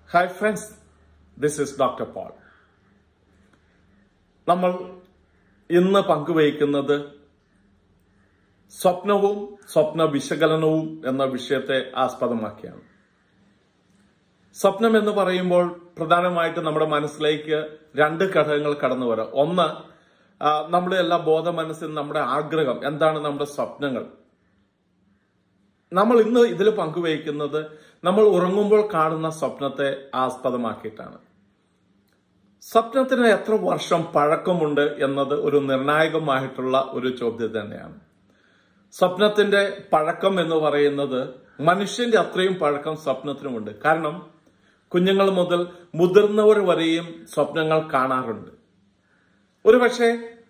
hi friends this is doctor Paul നമ്മൾ ഇന്ന് പങ്കുവയ്ക്കുന്നത് സ്വപ്നവും സ്വപ്ന വിശകലനവും എന്ന വിഷയത്തെ ആസ്പദമാക്കിയാണ് സ്വപ്നം എന്ന് പറയുമ്പോൾ പ്രധാനമായിട്ട് നമ്മുടെ മനസ്സിലേക്ക് രണ്ട് ഘടകങ്ങൾ കടന്നു വരാം ഒന്ന് ആ, നമ്മുടെ എല്ലാ ബോധ മനസ്സിൽ നമ്മുടെ ആഗ്രഹം എന്താണ് നമ്മുടെ സ്വപ്നങ്ങൾ നമ്മൾ ഇന്ന് ഇതിൽ പങ്കുവയ്ക്കുന്നത് നമ്മൾ ഉറങ്ങുമ്പോൾ കാണുന്ന സ്വപ്നത്തെ ആസ്പദമാക്കിയിട്ടാണ് സ്വപ്നത്തിന് എത്ര വർഷം പഴക്കമുണ്ട് എന്നത് ഒരു നിർണായകമായിട്ടുള്ള ഒരു ചോദ്യം തന്നെയാണ് സ്വപ്നത്തിന്റെ പഴക്കം എന്ന് പറയുന്നത് മനുഷ്യന്റെ അത്രയും പഴക്കം സ്വപ്നത്തിനുമുണ്ട് കാരണം കുഞ്ഞുങ്ങൾ മുതൽ മുതിർന്നവർ വരെയും സ്വപ്നങ്ങൾ കാണാറുണ്ട് ഒരുപക്ഷെ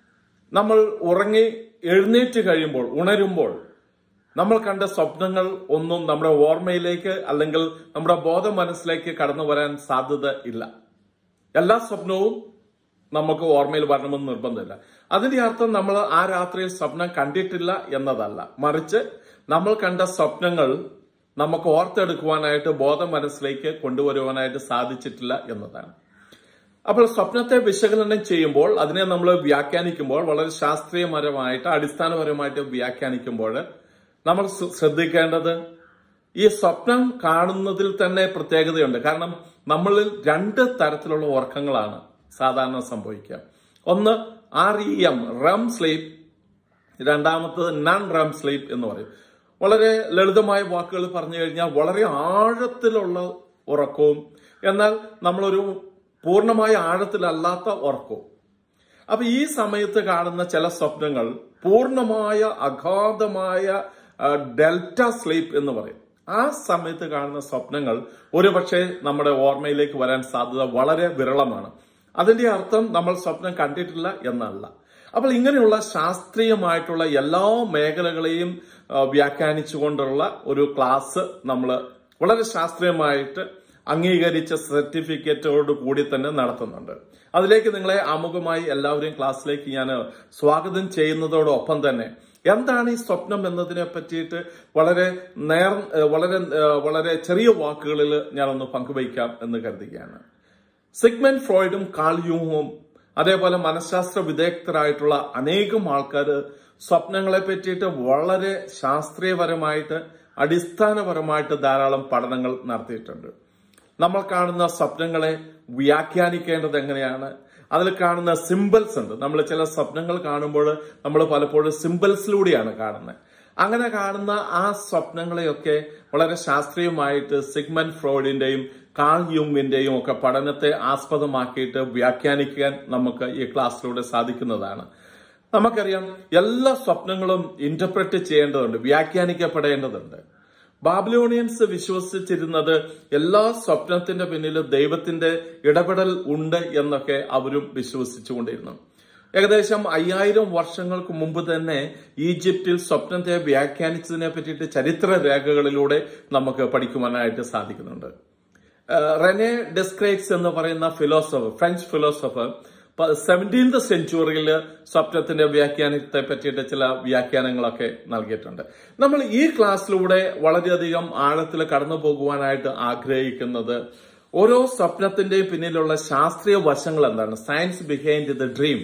നമ്മൾ ഉറങ്ങി എഴുന്നേറ്റ് കഴിയുമ്പോൾ ഉണരുമ്പോൾ നമ്മൾ കണ്ട സ്വപ്നങ്ങൾ ഒന്നും നമ്മുടെ ഓർമ്മയിലേക്ക് അല്ലെങ്കിൽ നമ്മുടെ ബോധ മനസ്സിലേക്ക് കടന്നു വരാൻ സാധ്യത ഇല്ല എല്ലാ സ്വപ്നവും നമുക്ക് ഓർമ്മയിൽ വരണമെന്ന് നിർബന്ധമില്ല അതിന്റെ അർത്ഥം നമ്മൾ ആ രാത്രിയിൽ സ്വപ്നം കണ്ടിട്ടില്ല എന്നതല്ല മറിച്ച് നമ്മൾ കണ്ട സ്വപ്നങ്ങൾ നമുക്ക് ഓർത്തെടുക്കുവാനായിട്ട് ബോധ മനസ്സിലേക്ക് കൊണ്ടുവരുവാനായിട്ട് സാധിച്ചിട്ടില്ല എന്നതാണ് അപ്പോൾ സ്വപ്നത്തെ വിശകലനം ചെയ്യുമ്പോൾ അതിനെ നമ്മൾ വ്യാഖ്യാനിക്കുമ്പോൾ വളരെ ശാസ്ത്രീയപരമായിട്ട് അടിസ്ഥാനപരമായിട്ട് വ്യാഖ്യാനിക്കുമ്പോൾ നമ്മൾ ശ്ര- ശ്രദ്ധിക്കേണ്ടത് ഈ സ്വപ്നം കാണുന്നതിൽ തന്നെ പ്രത്യേകതയുണ്ട് കാരണം നമ്മളിൽ രണ്ട് തരത്തിലുള്ള ഉറക്കങ്ങളാണ് സാധാരണ സംഭവിക്കുക ഒന്ന് R E M REM sleep രണ്ടാമത്തത് നൺ റം സ്ലീപ്പ് എന്ന് പറയും വളരെ ലളിതമായ വാക്കുകൾ പറഞ്ഞു കഴിഞ്ഞാൽ വളരെ ആഴത്തിലുള്ള ഉറക്കവും എന്നാൽ നമ്മളൊരു പൂർണ്ണമായ ആഴത്തിലല്ലാത്ത ഉറക്കവും അപ്പൊ ഈ സമയത്ത് കാണുന്ന ചില സ്വപ്നങ്ങൾ പൂർണ്ണമായ അഗാധമായ ആ, ഡെൽറ്റ സ്ലീപ്പ് എന്ന് പറയും ആ സമയത്ത് കാണുന്ന സ്വപ്നങ്ങൾ ഒരുപക്ഷെ നമ്മുടെ ഓർമ്മയിലേക്ക് വരാൻ സാധ്യത വളരെ വിരളമാണ് അതിന്റെ അർത്ഥം നമ്മൾ സ്വപ്നം കണ്ടിട്ടില്ല എന്നല്ല അപ്പോൾ ഇങ്ങനെയുള്ള ശാസ്ത്രീയമായിട്ടുള്ള എല്ലാ മേഖലകളെയും ആ, വ്യാഖ്യാനിച്ചുകൊണ്ടുള്ള ഒരു ക്ലാസ് നമ്മൾ വളരെ ശാസ്ത്രീയമായിട്ട് അംഗീകരിച്ച സർട്ടിഫിക്കറ്റോട് കൂടി തന്നെ നടത്തുന്നുണ്ട് അതിലേക്ക് നിങ്ങളെ ആമുഖമായി എല്ലാവരെയും ക്ലാസ്സിലേക്ക് ഞാൻ സ്വാഗതം ചെയ്യുന്നതോടൊപ്പം തന്നെ എന്താണ് ഈ സ്വപ്നം എന്നതിനെ പറ്റിയിട്ട് വളരെ നേർ ഏഹ് വളരെ ഏഹ് വളരെ ചെറിയ വാക്കുകളിൽ ഞാനൊന്ന് പങ്കുവയ്ക്കാം എന്ന് കരുതുകയാണ് സിഗ്മൻ ഫ്രോയിഡും കാൾ യൂങ്ങും അതേപോലെ മനഃശാസ്ത്ര വിദഗ്ധരായിട്ടുള്ള അനേകം ആൾക്കാർ സ്വപ്നങ്ങളെ പറ്റിയിട്ട് വളരെ ശാസ്ത്രീയപരമായിട്ട് അടിസ്ഥാനപരമായിട്ട് ധാരാളം പഠനങ്ങൾ നടത്തിയിട്ടുണ്ട് നമ്മൾ കാണുന്ന സ്വപ്നങ്ങളെ വ്യാഖ്യാനിക്കേണ്ടത് എങ്ങനെയാണ് അതിൽ കാണുന്ന സിമ്പിൾസ് ഉണ്ട് നമ്മൾ ചില സ്വപ്നങ്ങൾ കാണുമ്പോൾ നമ്മൾ പലപ്പോഴും സിമ്പിൾസിലൂടെയാണ് കാണുന്നത് അങ്ങനെ കാണുന്ന ആ സ്വപ്നങ്ങളെയൊക്കെ വളരെ ശാസ്ത്രീയമായിട്ട് സിഗ്മൻ ഫ്രോയിഡിന്റെയും കാൾ യുങ്ങിന്റെയും ഒക്കെ പഠനത്തെ ആസ്പദമാക്കിയിട്ട് വ്യാഖ്യാനിക്കാൻ നമുക്ക് ഈ ക്ലാസ്സിലൂടെ സാധിക്കുന്നതാണ് നമുക്കറിയാം എല്ലാ സ്വപ്നങ്ങളും ഇന്റർപ്രറ്റ് ചെയ്യേണ്ടതുണ്ട് വ്യാഖ്യാനിക്കപ്പെടേണ്ടതുണ്ട് ബാബിലോണിയൻസ് വിശ്വസിച്ചിരുന്നത് എല്ലാ സ്വപ്നത്തിന്റെ പിന്നിൽ ദൈവത്തിന്റെ ഇടപെടൽ ഉണ്ട് എന്നൊക്കെ അവരും വിശ്വസിച്ചുകൊണ്ടിരുന്നു ഏകദേശം അയ്യായിരം വർഷങ്ങൾക്ക് മുമ്പ് തന്നെ ഈജിപ്തിൽ സ്വപ്നത്തെ വ്യാഖ്യാനിച്ചതിനെ പറ്റിയിട്ട് ചരിത്ര രേഖകളിലൂടെ നമുക്ക് പഠിക്കുവാനായിട്ട് സാധിക്കുന്നുണ്ട് ഏഹ് റെനെ ഡെസ്ക്രൈറ്റ്സ് എന്ന് പറയുന്ന ഫിലോസഫർ ഫ്രഞ്ച് ഫിലോസഫർ സെവൻറ്റീൻത് സെഞ്ചുറിയിൽ സ്വപ്നത്തിന്റെ വ്യാഖ്യാനത്തെ പറ്റിയിട്ട് ചില വ്യാഖ്യാനങ്ങളൊക്കെ നൽകിയിട്ടുണ്ട് നമ്മൾ ഈ ക്ലാസ്സിലൂടെ വളരെയധികം ആഴത്തിൽ കടന്നു പോകുവാനായിട്ട് ആഗ്രഹിക്കുന്നത് ഓരോ സ്വപ്നത്തിന്റെയും പിന്നിലുള്ള ശാസ്ത്രീയ വശങ്ങൾ എന്താണ് സയൻസ് ബിഹൈൻഡ് ദ ഡ്രീം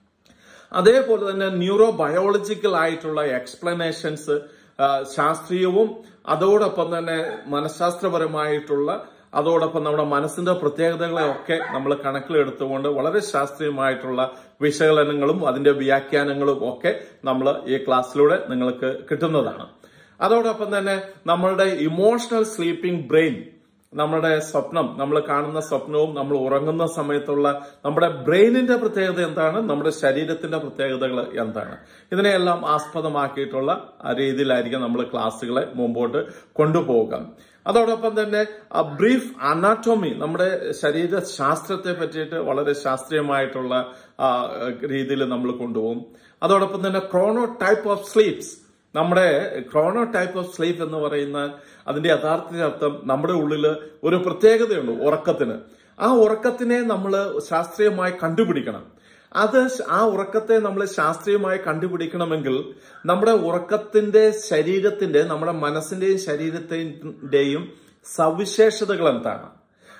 അതേപോലെ തന്നെ ന്യൂറോ ബയോളജിക്കൽ ആയിട്ടുള്ള എക്സ്പ്ലനേഷൻസ് ശാസ്ത്രീയവും അതോടൊപ്പം തന്നെ മനഃശാസ്ത്രപരമായിട്ടുള്ള അതോടൊപ്പം നമ്മുടെ മനസ്സിന്റെ പ്രത്യേകതകളെ ഒക്കെ നമ്മൾ കണക്കിലെടുത്തുകൊണ്ട് വളരെ ശാസ്ത്രീയമായിട്ടുള്ള വിശകലനങ്ങളും അതിന്റെ വ്യാഖ്യാനങ്ങളും ഒക്കെ നമ്മൾ ഈ ക്ലാസ്സിലൂടെ നിങ്ങൾക്ക് കിട്ടുന്നതാണ് അതോടൊപ്പം തന്നെ നമ്മളുടെ ഇമോഷണൽ സ്ലീപ്പിംഗ് ബ്രെയിൻ നമ്മുടെ സ്വപ്നം നമ്മൾ കാണുന്ന സ്വപ്നവും നമ്മൾ ഉറങ്ങുന്ന സമയത്തുള്ള നമ്മുടെ ബ്രെയിനിന്റെ പ്രത്യേകത എന്താണ് നമ്മുടെ ശരീരത്തിന്റെ പ്രത്യേകതകൾ എന്താണ് ഇതിനെയെല്ലാം ആസ്പദമാക്കിയിട്ടുള്ള ആ രീതിയിലായിരിക്കും നമ്മൾ ക്ലാസ്സുകളെ മുമ്പോട്ട് കൊണ്ടുപോവുക അതോടൊപ്പം തന്നെ ബ്രീഫ് അനാറ്റോമി നമ്മുടെ ശരീര ശാസ്ത്രത്തെ പറ്റിയിട്ട് വളരെ ശാസ്ത്രീയമായിട്ടുള്ള ആ, രീതിയിൽ നമ്മൾ കൊണ്ടുപോകും അതോടൊപ്പം തന്നെ ക്രോണോ ടൈപ്പ് ഓഫ് സ്ലീപ്സ് നമ്മുടെ ക്രോണോ ടൈപ്പ് ഓഫ് സ്ലീപ്പ് എന്ന് പറയുന്ന അതിന്റെ യഥാർത്ഥ അർത്ഥം നമ്മുടെ ഉള്ളിൽ ഒരു പ്രത്യേകതയുണ്ട് ഉറക്കത്തിന് ആ ഉറക്കത്തിനെ നമ്മൾ ശാസ്ത്രീയമായി കണ്ടുപിടിക്കണം അത് ശ- ആ ഉറക്കത്തെ നമ്മൾ ശാസ്ത്രീയമായി കണ്ടുപിടിക്കണമെങ്കിൽ നമ്മുടെ ഉറക്കത്തിന്റെ ശരീരത്തിന്റെ നമ്മുടെ മനസ്സിന്റെയും ശരീരത്തിന്റെയും സവിശേഷതകൾ എന്താണ്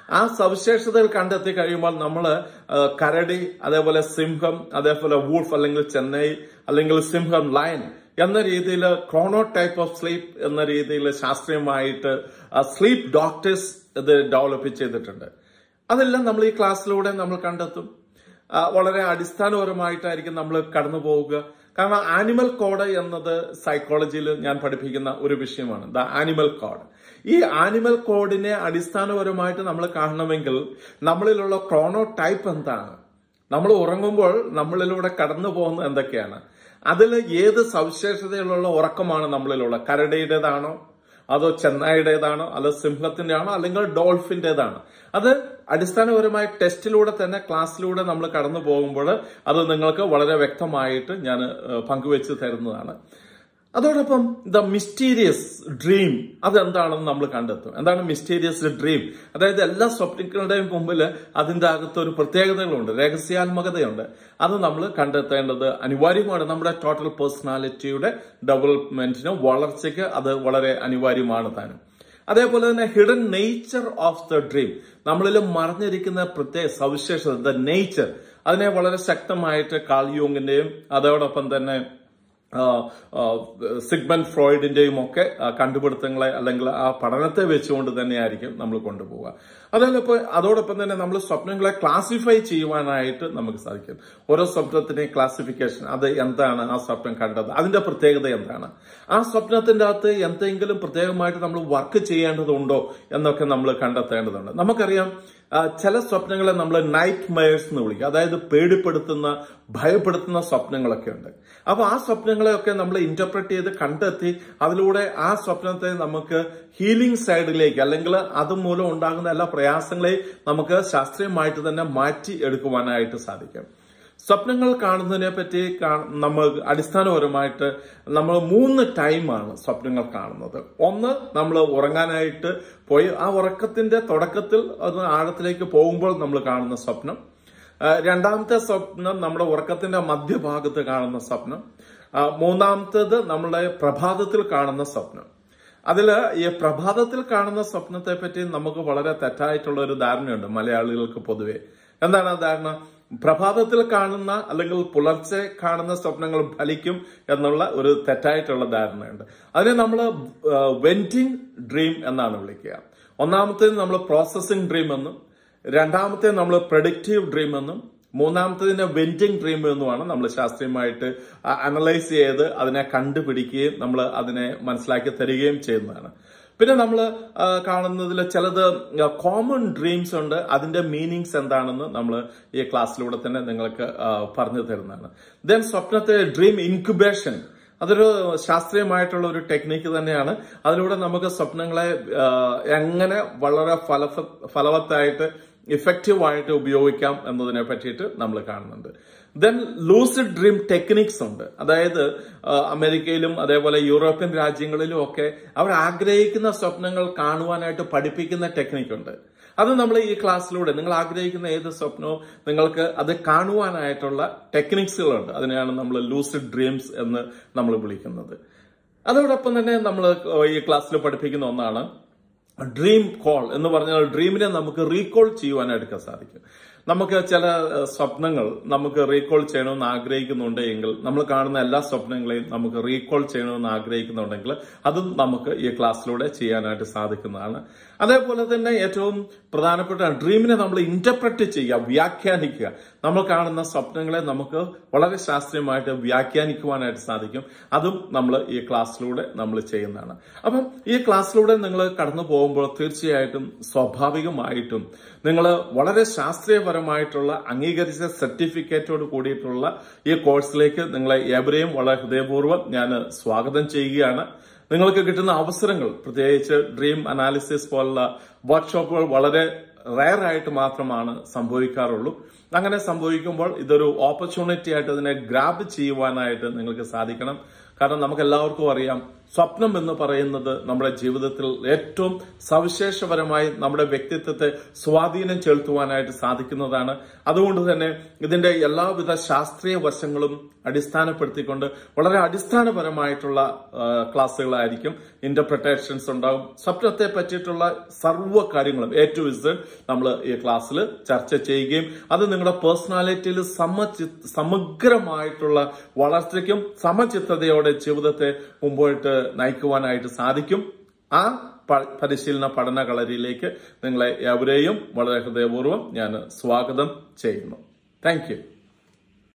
ആ സവിശേഷതകൾ കണ്ടെത്തി കഴിയുമ്പോൾ നമ്മൾ കരടി അതേപോലെ സിംഹം അതേപോലെ വൂൾഫ് അല്ലെങ്കിൽ ചെന്നൈ അല്ലെങ്കിൽ സിംഹം ലയൻ എന്ന രീതിയിൽ ക്രോണോ ടൈപ്പ് ഓഫ് സ്ലീപ്പ് എന്ന രീതിയിൽ ശാസ്ത്രീയമായിട്ട് സ്ലീപ്പ് ഡോക്ടേഴ്സ് ഇത് ഡെവലപ്പ് ചെയ്തിട്ടുണ്ട് അതെല്ലാം നമ്മൾ ഈ ക്ലാസ്സിലൂടെ നമ്മൾ കണ്ടെത്തും ആ, വളരെ അടിസ്ഥാനപരമായിട്ടായിരിക്കും നമ്മൾ കടന്നു പോവുക കാരണം ആനിമൽ കോഡ് എന്നത് സൈക്കോളജിയിൽ ഞാൻ പഠിപ്പിക്കുന്ന ഒരു വിഷയമാണ് ദ ആനിമൽ കോഡ് ഈ ആനിമൽ കോഡിനെ അടിസ്ഥാനപരമായിട്ട് നമ്മൾ കാണണമെങ്കിൽ നമ്മളിലുള്ള ക്രോണോ ടൈപ്പ് എന്താണ് നമ്മൾ ഉറങ്ങുമ്പോൾ നമ്മളിലൂടെ കടന്നു പോകുന്ന എന്തൊക്കെയാണ് അതിൽ ഏത് സവിശേഷതയിലുള്ള ഉറക്കമാണ് നമ്മളിലുള്ള കരടിയുടേതാണോ അതോ ചെന്നായിയുടേതാണോ അതോ സിംഹത്തിന്റെ ആണോ അല്ലെങ്കിൽ ഡോൾഫിന്റേതാണോ അത് അടിസ്ഥാനപരമായ ടെസ്റ്റിലൂടെ തന്നെ ക്ലാസ്സിലൂടെ നമ്മൾ കടന്നു പോകുമ്പോൾ അത് നിങ്ങൾക്ക് വളരെ വ്യക്തമായിട്ട് ഞാൻ ഏഹ്, പങ്കുവെച്ച് തരുന്നതാണ് അതോടൊപ്പം ദ മിസ്റ്റീരിയസ് ഡ്രീം അതെന്താണെന്ന് നമ്മൾ കണ്ടെത്തും എന്താണ് മിസ്റ്റീരിയസ് ഡ്രീം അതായത് എല്ലാ സ്വപ്നങ്ങളുടെയും മുമ്പിൽ അതിന്റെ അകത്ത് ഒരു പ്രത്യേകതകളുണ്ട് രഹസ്യാത്മകതയുണ്ട് അത് നമ്മൾ കണ്ടെത്തേണ്ടത് അനിവാര്യമാണ് നമ്മുടെ ടോട്ടൽ പേഴ്സണാലിറ്റിയുടെ ഡെവലപ്മെന്റിന് വളർച്ചയ്ക്ക് അത് വളരെ അനിവാര്യമാണ് താനും അതേപോലെ തന്നെ hidden nature of the dream നമ്മളിൽ മറഞ്ഞിരിക്കുന്ന പ്രത്യേക സവിശേഷത ദ നേച്ചർ അതിനെ വളരെ ശക്തമായിട്ട് കാൾയൂങ്ങിന്റെയും അതോടൊപ്പം തന്നെ ആ, ആ, സിഗ്മൻ ഫ്രോയിഡിന്റെയും ഒക്കെ ആ, കണ്ടുപിടുത്തങ്ങളെ അല്ലെങ്കിൽ ആ പഠനത്തെ വെച്ചുകൊണ്ട് തന്നെയായിരിക്കും നമ്മൾ കൊണ്ടുപോവുക അതോടൊപ്പം അതോടൊപ്പം തന്നെ നമ്മൾ സ്വപ്നങ്ങളെ ക്ലാസിഫൈ ചെയ്യുവാനായിട്ട് നമുക്ക് സാധിക്കും ഓരോ സ്വപ്നത്തിന്റെയും ക്ലാസിഫിക്കേഷൻ അത് എന്താണ് ആ സ്വപ്നം കണ്ടത് അതിന്റെ പ്രത്യേകത എന്താണ് ആ സ്വപ്നത്തിന്റെ അകത്ത് എന്തെങ്കിലും പ്രത്യേകമായിട്ട് നമ്മൾ വർക്ക് ചെയ്യേണ്ടതുണ്ടോ എന്നൊക്കെ നമ്മൾ കണ്ടെത്തേണ്ടതുണ്ട് നമുക്കറിയാം ആ, ചില സ്വപ്നങ്ങളെ നമ്മൾ നൈറ്റ് മയേഴ്സ് എന്ന് വിളിക്കും അതായത് പേടിപ്പെടുത്തുന്ന ഭയപ്പെടുത്തുന്ന സ്വപ്നങ്ങളൊക്കെ ഉണ്ട് അപ്പൊ ആ സ്വപ്നങ്ങളെയൊക്കെ നമ്മൾ ഇന്റർപ്രറ്റ് ചെയ്ത് കണ്ടെത്തി അതിലൂടെ ആ സ്വപ്നത്തെ നമുക്ക് ഹീലിംഗ് സൈഡിലേക്ക് അല്ലെങ്കിൽ അതുമൂലം ഉണ്ടാകുന്ന എല്ലാ പ്രയാസങ്ങളെയും നമുക്ക് ശാസ്ത്രീയമായിട്ട് തന്നെ മാറ്റി എടുക്കുവാനായിട്ട് സാധിക്കും സ്വപ്നങ്ങൾ കാണുന്നതിനെ പറ്റി കാ- നമ്മൾ അടിസ്ഥാനപരമായിട്ട് നമ്മൾ മൂന്ന് ടൈമാണ് സ്വപ്നങ്ങൾ കാണുന്നത് ഒന്ന് നമ്മൾ ഉറങ്ങാനായിട്ട് പോയി ആ ഉറക്കത്തിന്റെ തുടക്കത്തിൽ അത് ആഴത്തിലേക്ക് പോകുമ്പോൾ നമ്മൾ കാണുന്ന സ്വപ്നം ആ, രണ്ടാമത്തെ സ്വപ്നം നമ്മുടെ ഉറക്കത്തിന്റെ മധ്യഭാഗത്ത് കാണുന്ന സ്വപ്നം ആ, മൂന്നാമത്തേത് നമ്മുടെ പ്രഭാതത്തിൽ കാണുന്ന സ്വപ്നം അതില് ഈ പ്രഭാതത്തിൽ കാണുന്ന സ്വപ്നത്തെ പറ്റി നമുക്ക് വളരെ തെറ്റായിട്ടുള്ള ഒരു ധാരണയുണ്ട് മലയാളികൾക്ക് പൊതുവെ എന്താണ് ആ ധാരണ പ്രഭാതത്തിൽ കാണുന്ന അല്ലെങ്കിൽ പുലർച്ചെ കാണുന്ന സ്വപ്നങ്ങൾ ഫലിക്കും എന്നുള്ള ഒരു തെറ്റായിട്ടുള്ള ധാരണയുണ്ട് അതിനെ നമ്മൾ വെന്റിങ് ഡ്രീം എന്നാണ് വിളിക്കുക ഒന്നാമത്തേത് നമ്മൾ പ്രോസസ്സിംഗ് ഡ്രീം എന്നും രണ്ടാമത്തെ നമ്മൾ പ്രഡിക്റ്റീവ് ഡ്രീം എന്നും മൂന്നാമത്തതിനെ വെന്റിങ് ഡ്രീം എന്നുമാണ് നമ്മൾ ശാസ്ത്രീയമായിട്ട് അനലൈസ് ചെയ്ത് അതിനെ കണ്ടുപിടിക്കുകയും നമ്മൾ അതിനെ മനസ്സിലാക്കി തരികയും ചെയ്യുന്നതാണ് പിന്നെ നമ്മൾ കാണുന്നതിൽ ചിലത് കോമൺ ഡ്രീംസ് ഉണ്ട് അതിന്റെ മീനിങ്സ് എന്താണെന്ന് നമ്മൾ ഈ ക്ലാസ്സിലൂടെ തന്നെ നിങ്ങൾക്ക് ആ, പറഞ്ഞു തരുന്നതാണ് ദെൻ സ്വപ്നത്തെ ഡ്രീം ഇൻക്യുബേഷൻ അതൊരു ശാസ്ത്രീയമായിട്ടുള്ള ഒരു ടെക്നിക്ക് തന്നെയാണ് അതിലൂടെ നമുക്ക് സ്വപ്നങ്ങളെ ആ, എങ്ങനെ വളരെ ഫല ഫലവത്തായിട്ട് ഇഫക്റ്റീവ് ആയിട്ട് ഉപയോഗിക്കാം എന്നതിനെ പറ്റിയിട്ട് നമ്മൾ കാണുന്നുണ്ട് ദെൻ ലൂസിഡ് ഡ്രീം ടെക്നിക്സ് ഉണ്ട് അതായത് ആ, അമേരിക്കയിലും അതേപോലെ യൂറോപ്യൻ രാജ്യങ്ങളിലും ഒക്കെ അവർ ആഗ്രഹിക്കുന്ന സ്വപ്നങ്ങൾ കാണുവാനായിട്ട് പഠിപ്പിക്കുന്ന ടെക്നിക്ക് ഉണ്ട് അത് നമ്മൾ ഈ ക്ലാസ്സിലൂടെ നിങ്ങൾ ആഗ്രഹിക്കുന്ന ഏത് സ്വപ്നവും നിങ്ങൾക്ക് അത് കാണുവാനായിട്ടുള്ള ടെക്നിക്സുകളുണ്ട് അതിനെയാണ് നമ്മൾ ലൂസിഡ് ഡ്രീംസ് എന്ന് നമ്മൾ വിളിക്കുന്നത് അതോടൊപ്പം തന്നെ നമ്മൾ ഈ ക്ലാസ്സിൽ പഠിപ്പിക്കുന്ന ഒന്നാണ് ഡ്രീം കോൾ എന്ന് പറഞ്ഞാൽ ഡ്രീമിനെ നമുക്ക് റീകോൾ ചെയ്യുവാനായിട്ട് സാധിക്കും നമുക്ക് ചില ഏഹ്, സ്വപ്നങ്ങൾ നമുക്ക് റീകോൾ ചെയ്യണമെന്ന് ആഗ്രഹിക്കുന്നുണ്ട് എങ്കിൽ നമ്മൾ കാണുന്ന എല്ലാ സ്വപ്നങ്ങളെയും നമുക്ക് റീകോൾ ചെയ്യണമെന്ന് ആഗ്രഹിക്കുന്നുണ്ടെങ്കിൽ അതും നമുക്ക് ഈ ക്ലാസ്സിലൂടെ ചെയ്യാനായിട്ട് സാധിക്കുന്നതാണ് അതേപോലെ തന്നെ ഏറ്റവും പ്രധാനപ്പെട്ട ഡ്രീമിനെ നമ്മൾ ഇന്റർപ്രറ്റ് ചെയ്യുക വ്യാഖ്യാനിക്കുക നമ്മൾ കാണുന്ന സ്വപ്നങ്ങളെ നമുക്ക് വളരെ ശാസ്ത്രീയമായിട്ട് വ്യാഖ്യാനിക്കുവാനായിട്ട് സാധിക്കും അതും നമ്മൾ ഈ ക്ലാസ്സിലൂടെ നമ്മൾ ചെയ്യുന്നതാണ് അപ്പം ഈ ക്ലാസ്സിലൂടെ നിങ്ങൾ കടന്നു പോകുമ്പോൾ തീർച്ചയായിട്ടും സ്വാഭാവികമായിട്ടും നിങ്ങൾ വളരെ ശാസ്ത്രീയപരമായിട്ടുള്ള അംഗീകരിച്ച സർട്ടിഫിക്കറ്റോട് കൂടിയിട്ടുള്ള ഈ കോഴ്സിലേക്ക് നിങ്ങളെ ഏവരെയും വളരെ ഹൃദയപൂർവ്വം ഞാൻ സ്വാഗതം ചെയ്യുകയാണ് നിങ്ങൾക്ക് കിട്ടുന്ന അവസരങ്ങൾ പ്രത്യേകിച്ച് ഡ്രീം അനാലിസിസ് പോലുള്ള വർക്ക്ഷോപ്പുകൾ വളരെ റയർ ആയിട്ട് മാത്രമാണ് സംഭവിക്കാറുള്ളൂ അങ്ങനെ സംഭവിക്കുമ്പോൾ ഇതൊരു ഓപ്പർച്യൂണിറ്റി ആയിട്ട് അതിനെ ഗ്രാബ് ചെയ്യുവാനായിട്ട് നിങ്ങൾക്ക് സാധിക്കണം കാരണം നമുക്ക് എല്ലാവർക്കും അറിയാം സ്വപ്നം എന്ന് പറയുന്നത് നമ്മുടെ ജീവിതത്തിൽ ഏറ്റവും സവിശേഷപരമായി നമ്മുടെ വ്യക്തിത്വത്തെ സ്വാധീനം ചെലുത്തുവാനായിട്ട് സാധിക്കുന്നതാണ് അതുകൊണ്ട് തന്നെ ഇതിന്റെ എല്ലാവിധ ശാസ്ത്രീയ വശങ്ങളും അടിസ്ഥാനപ്പെടുത്തിക്കൊണ്ട് വളരെ അടിസ്ഥാനപരമായിട്ടുള്ള ആ, ക്ലാസ്സുകളായിരിക്കും ഇന്റർപ്രിട്ടേഷൻസ് ഉണ്ടാവും സ്വപ്നത്തെ പറ്റിയിട്ടുള്ള സർവ്വ കാര്യങ്ങളും എ ടു ഇസഡ് നമ്മൾ ഈ ക്ലാസ്സിൽ ചർച്ച ചെയ്യുകയും അത് നിങ്ങളുടെ പേഴ്സണാലിറ്റിയിൽ സമചി സമഗ്രമായിട്ടുള്ള വളർച്ചയ്ക്കും സമചിത്തതയോടെ ജീവിതത്തെ മുമ്പോട്ട് നയിക്കുവാനായിട്ട് സാധിക്കും ആ പ- പരിശീലന പഠന കളരിയിലേക്ക് നിങ്ങളെ എവരെയും വളരെ ഹൃദയപൂർവ്വം ഞാൻ സ്വാഗതം ചെയ്യുന്നു താങ്ക് യു